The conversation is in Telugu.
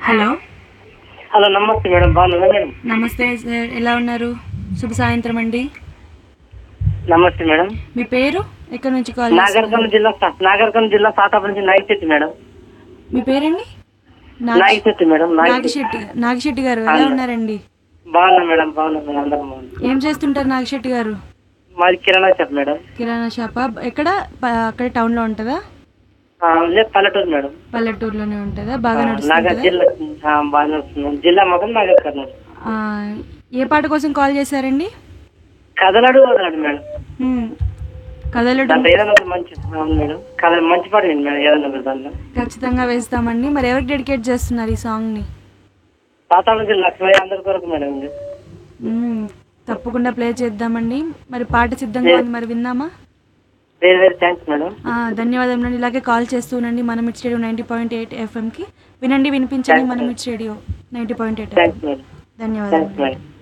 హలో హలో నమస్తే మేడం బాగున్నారా మేడం నమస్తే సార్ ఎలా ఉన్నారు శుభ సాయంత్రం అండి నమస్తే మేడం మీ పేరు ఎక్కడి నుంచి కాల్ చేస్తున్నారు నాగర్కర్నూలు జిల్లా సా- నాగర్కర్నూలు జిల్లా సాతాప నుంచి నాయశెట్టి మేడం మీ పేరండి నాగ నాయశెట్టి మేడం నాయశెట్టి నాగిశెట్టి నాగిశెట్టి గారు ఎలా ఉన్నారండి బాగున్నా మేడం బాగున్నా మేడం అందరం బాగున్నాం ఏం చేస్తుంటారు నాగిశెట్టి గారు మాది కిరాణా షాప్ మేడం కిరాణా షాపా ఎక్కడ ప- అక్కడ టౌన్లో ఉంటుందా ఆ, లేదు పల్లెటూరు మేడం పల్లెటూరులోనే ఉంటుందా బాగా నాగర్ నడుస్తుందా జిల్లా ఆ, బాగా వస్తుంది జిల్లా మొత్తం నాగర్ కర్నూలు ఆ, ఏ పాట కోసం కాల్ చేశారండి కథలాడు వదలాడు మేడం హ్మ్. కదలడం దాంట్లో ఏదైనా ఒకటి మంచి అవును మేడం కథ మంచి పాట వింది మేడం ఏదైనా ఒకటి దాంట్లో ఖచ్చితంగా వేస్తామండి మరి ఎవరికి డెడికేట్ చేస్తున్నారు ఈ సాంగ్ని సాతాప జిల్లా లక్ష్మయ్య అందరి కొరకు మేడం ఇది మ్మ్. తప్పకుండా ప్లే చేద్దామండి మరి పాట సిద్ధంగా ఉంది మరి విందామా వెరీ వెరీ థ్యాంక్స్ మేడం ఆ, ధన్యవాదములండి ఇలాగే కాల్ చేస్తూ ఉండండి మనం it studio ninety point eight ఎఫ్ఎంకి వినండి వినిపించండి మనం it studio ninety point eight thanks madam ధన్యవాదాలు థ్యాంక్స్ మేడం